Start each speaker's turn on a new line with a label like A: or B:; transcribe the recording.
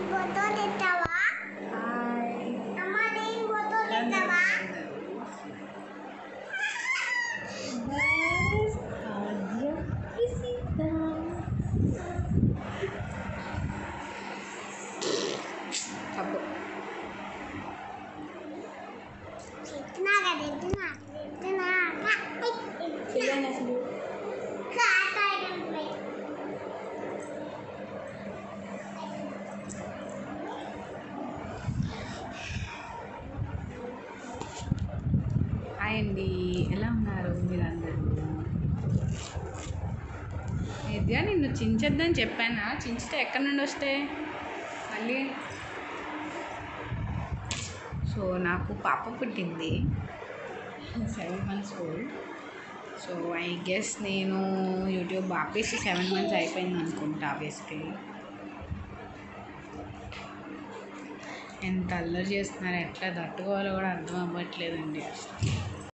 A: photo తెచ్చావా
B: hi
A: అమ్మ నేను ఫోటో తెచ్చావా
B: చెప్పు
A: తెచ్చినా కదా తెచ్చినా తెచ్చినా
B: పిల్లని అసలు హాయ్ అండి ఎలా ఉన్నారు మీరందరూ విద్య నిన్ను చించొద్దని చెప్పానా చించితే ఎక్కడి నుండి వస్తే మళ్ళీ సో నాకు పాప పుట్టింది seven months old so I guess నేను యూట్యూబ్ ఆపేసి సెవెన్ మంత్స్ అయిపోయింది అనుకుంటా బేసికలీ ఎంత అల్లరి చేస్తున్నారు ఎట్లా తట్టుకోవాలో కూడా అర్థం అవ్వట్లేదండి అసలు